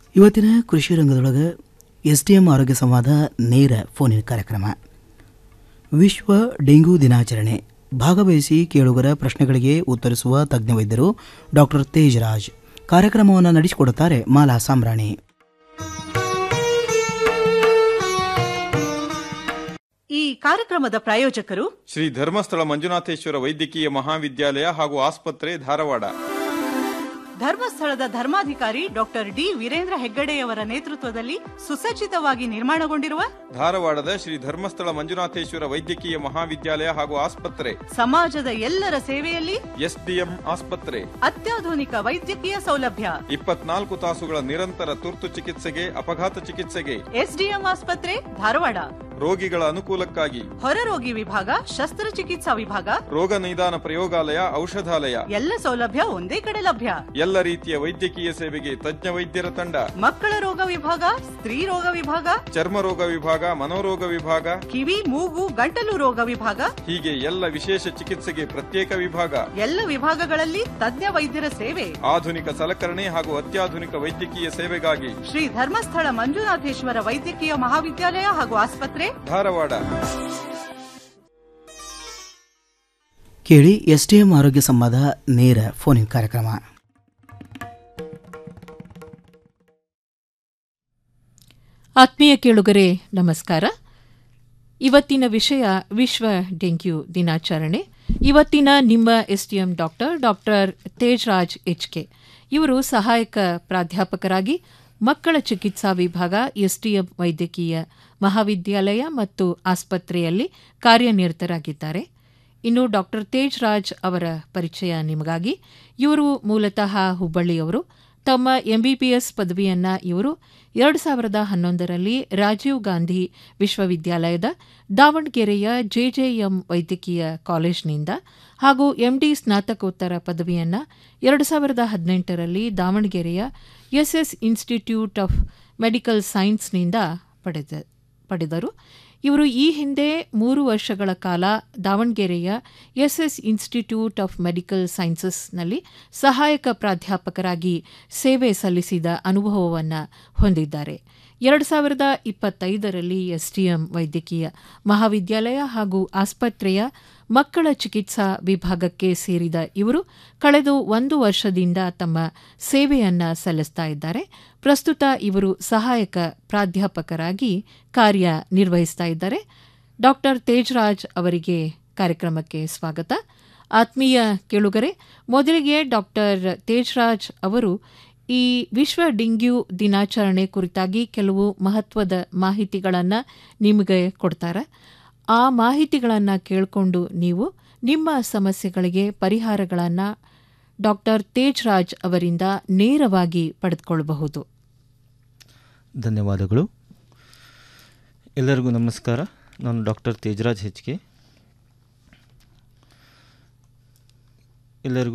ಇವತ್ತಿನ ಕೃಷಿ ರಂಗದೊಳಗೆ S D M ಆರೋಗ್ಯ ಸಂವಾದ ನೇರ ಫೋನಿನ ಕಾರ್ಯಕ್ರಮ ವಿಶ್ವ ಡೆಂಗ್ಯೂ ದಿನಾಚರಣೆ ಭಾಗವಹಿಸಿ ಕೇಳುಗರ ಪ್ರಶ್ನೆಗಳಿಗೆ ಉತ್ತರಿಸುವ ತಜ್ಞ ವೈದ್ಯರು ಡಾಕ್ಟರ್ ತೇಜರಾಜ್ ಕಾರ್ಯಕ್ರಮವನ್ನು ನಡೆಸಿಕೊಡುತ್ತಾರೆ ಮಾಲಾ ಸಾಮ್ರಾಣಿ ಈ ಕಾರ್ಯಕ್ರಮದ ಪ್ರಾಯೋಜಕರು ಶ್ರೀ ಧರ್ಮಸ್ಥಳ ಮಂಜುನಾಥೇಶ್ವರ ವೈದ್ಯಕೀಯ ಮಹಾವಿದ್ಯಾಲಯ ಹಾಗೂ ಆಸ್ಪತ್ರೆ ಧಾರವಾಡ ಧರ್ಮಸ್ಥಳದ ಧರ್ಮಾಧಿಕಾರಿ ಡಾಕ್ಟರ್ ಡಿ ವೀರೇಂದ್ರ ಹೆಗ್ಗಡೆಯವರ ನೇತೃತ್ವದಲ್ಲಿ ಸುಸಜ್ಜಿತವಾಗಿ ನಿರ್ಮಾಣಗೊಂಡಿರುವ ಧಾರವಾಡದ ಶ್ರೀ ಧರ್ಮಸ್ಥಳ ಮಂಜುನಾಥೇಶ್ವರ ವೈದ್ಯಕೀಯ ಮಹಾವಿದ್ಯಾಲಯ ಹಾಗೂ ಆಸ್ಪತ್ರೆ ಸಮಾಜದ ಎಲ್ಲರ ಸೇವೆಯಲ್ಲಿ ಎಸ್ಡಿಎಂ ಆಸ್ಪತ್ರೆ ಅತ್ಯಾಧುನಿಕ ವೈದ್ಯಕೀಯ ಸೌಲಭ್ಯ ಇಪ್ಪತ್ನಾಲ್ಕು ತಾಸುಗಳ ನಿರಂತರ ತುರ್ತು ಚಿಕಿತ್ಸೆಗೆ ಅಪಘಾತ ಚಿಕಿತ್ಸೆಗೆ ಎಸ್ಡಿಎಂ ಆಸ್ಪತ್ರೆ ಧಾರವಾಡ ರೋಗಿಗಳ ಅನುಕೂಲಕ್ಕಾಗಿ ಹೊರರೋಗಿ ವಿಭಾಗ ಶಸ್ತ್ರಚಿಕಿತ್ಸಾ ವಿಭಾಗ ರೋಗ ನಿದಾನ ಪ್ರಯೋಗಾಲಯ ಔಷಧಾಲಯ ಎಲ್ಲ ಸೌಲಭ್ಯ ಒಂದೇ ಕಡೆ ಲಭ್ಯ ಎಲ್ಲ ರೀತಿಯ ವೈದ್ಯಕೀಯ ಸೇವೆಗೆ ತಜ್ಞ ವೈದ್ಯರ ತಂಡ ಮಕ್ಕಳ ರೋಗ ವಿಭಾಗ ಸ್ತ್ರೀ ರೋಗ ವಿಭಾಗ ಚರ್ಮ ರೋಗ ವಿಭಾಗ ಮನೋರೋಗ ವಿಭಾಗ ಕಿವಿ ಮೂಗು ಗಂಟಲು ರೋಗ ವಿಭಾಗ ಹೀಗೆ ಎಲ್ಲ ವಿಶೇಷ ಚಿಕಿತ್ಸೆಗೆ ಪ್ರತ್ಯೇಕ ವಿಭಾಗ ಎಲ್ಲ ವಿಭಾಗಗಳಲ್ಲಿ ತಜ್ಞ ವೈದ್ಯರ ಸೇವೆ ಆಧುನಿಕ ಸಲಕರಣೆ ಹಾಗೂ ಅತ್ಯಾಧುನಿಕ ವೈದ್ಯಕೀಯ ಸೇವೆಗಾಗಿ ಶ್ರೀ ಧರ್ಮಸ್ಥಳ ಮಂಜುನಾಥೇಶ್ವರ ವೈದ್ಯಕೀಯ ಮಹಾವಿದ್ಯಾಲಯ ಹಾಗೂ ಆಸ್ಪತ್ರೆ ಧಾರವಾಡ ಕೇಳಿ ಎಸ್ ಡಿ ಎಂ ಆರೋಗ್ಯ ಸಂವಾದ ನೇರ ಫೋನಿನ ಕಾರ್ಯಕ್ರಮ ಆತ್ಮೀಯ ಕೇಳುಗರೆ ನಮಸ್ಕಾರ ಇವತ್ತಿನ ವಿಷಯ ವಿಶ್ವ ಡೆಂಗ್ಯೂ ದಿನಾಚರಣೆ ಇವತ್ತಿನ ನಿಮ್ಮ SDM doctor doctor Tejraj H K ಇವರು ಸಹಾಯಕ ಪ್ರಾಧ್ಯಾಪಕರಾಗಿ ಮಕ್ಕಳ ಚಿಕಿತ್ಸಾ ವಿಭಾಗ ಎಸ್ಡಿಎಂ ವೈದ್ಯಕೀಯ ಮಹಾವಿದ್ಯಾಲಯ ಮತ್ತು ಆಸ್ಪತ್ರೆಯಲ್ಲಿ ಕಾರ್ಯನಿರತರಾಗಿದ್ದಾರೆ ಇನ್ನು ಡಾಕ್ಟರ್ ತೇಜ್ರಾಜ್ ಅವರ ಪರಿಚಯ ನಿಮಗಾಗಿ ಇವರು ಮೂಲತಃ ಹುಬ್ಬಳ್ಳಿಯವರು ತಮ್ಮ ಎಂಬಿಬಿಎಸ್ ಪದವಿಯನ್ನ ಇವರು ಎರಡು ಸಾವಿರದ ಹನ್ನೊಂದರಲ್ಲಿ ರಾಜೀವ್ ಗಾಂಧಿ ವಿಶ್ವವಿದ್ಯಾಲಯದ ದಾವಣಗೆರೆಯ ಜೆಜೆಎಂ ವೈದ್ಯಕೀಯ ಕಾಲೇಜ್ನಿಂದ ಹಾಗೂ ಎಂಡಿ ಸ್ನಾತಕೋತ್ತರ ಪದವಿಯನ್ನ ಎರಡು ಸಾವಿರದ ಹದಿನೆಂಟರಲ್ಲಿ ದಾವಣಗೆರೆಯ ಎಸ್ಎಸ್ ಇನ್ಸ್ಟಿಟ್ಯೂಟ್ ಆಫ್ ಮೆಡಿಕಲ್ ಸೈನ್ಸ್ನಿಂದ ಪಡೆದ ಪಡೆದರು ಇವರು ಈ ಹಿಂದೆ ಮೂರು ವರ್ಷಗಳ ಕಾಲ ದಾವಣಗೆರೆಯ ಎಸ್ಎಸ್ ಇನ್ಸ್ಟಿಟ್ಯೂಟ್ ಆಫ್ ಮೆಡಿಕಲ್ ಸೈನ್ಸಸ್ನಲ್ಲಿ ಸಹಾಯಕ ಪ್ರಾಧ್ಯಾಪಕರಾಗಿ ಸೇವೆ ಸಲ್ಲಿಸಿದ ಅನುಭವವನ್ನು ಹೊಂದಿದ್ದಾರೆ ಎರಡು ಸಾವಿರದ ಇಪ್ಪತ್ತೈದರಲ್ಲಿ ಎಸ್ಡಿಎಂ ವೈದ್ಯಕೀಯ ಮಹಾವಿದ್ಯಾಲಯ ಹಾಗೂ ಆಸ್ಪತ್ರೆಯ ಮಕ್ಕಳ ಚಿಕಿತ್ಸಾ ವಿಭಾಗಕ್ಕೆ ಸೇರಿದ ಇವರು ಕಳೆದ ಒಂದು ವರ್ಷದಿಂದ ತಮ್ಮ ಸೇವೆಯನ್ನ ಸಲ್ಲಿಸ್ತಾ ಇದ್ದಾರೆ ಪ್ರಸ್ತುತ ಇವರು ಸಹಾಯಕ ಪ್ರಾಧ್ಯಾಪಕರಾಗಿ ಕಾರ್ಯನಿರ್ವಹಿಸ್ತಾ ಇದ್ದಾರೆ ಡಾಕ್ಟರ್ ತೇಜ್ರಾಜ್ ಅವರಿಗೆ ಕಾರ್ಯಕ್ರಮಕ್ಕೆ ಸ್ವಾಗತ ಆತ್ಮೀಯ ಕೇಳುಗರೆ ಮೊದಲಿಗೆ ಡಾಕ್ಟರ್ ತೇಜ್ರಾಜ್ ಅವರು ಈ ವಿಶ್ವ ಡೆಂಗ್ಯೂ ದಿನಾಚರಣೆ ಕುರಿತಾಗಿ ಕೆಲವು ಮಹತ್ವದ ಮಾಹಿತಿಗಳನ್ನು ನಿಮಗೆ ಕೊಡ್ತಾರೆ ಆ ಮಾಹಿತಿಗಳನ್ನು ಕೇಳಿಕೊಂಡು ನೀವು ನಿಮ್ಮ ಸಮಸ್ಯೆಗಳಿಗೆ ಪರಿಹಾರಗಳನ್ನು ಡಾಕ್ಟರ್ ತೇಜ್ರಾಜ್ ಅವರಿಂದ ನೇರವಾಗಿ ಪಡೆದುಕೊಳ್ಳಬಹುದು ಧನ್ಯವಾದಗಳು ಎಲ್ಲರಿಗೂ ನಮಸ್ಕಾರ ನಾನು ಡಾಕ್ಟರ್ ತೇಜರಾಜ್ ಹೆಚ್ಕೆ ಎಲ್ಲರಿಗೂ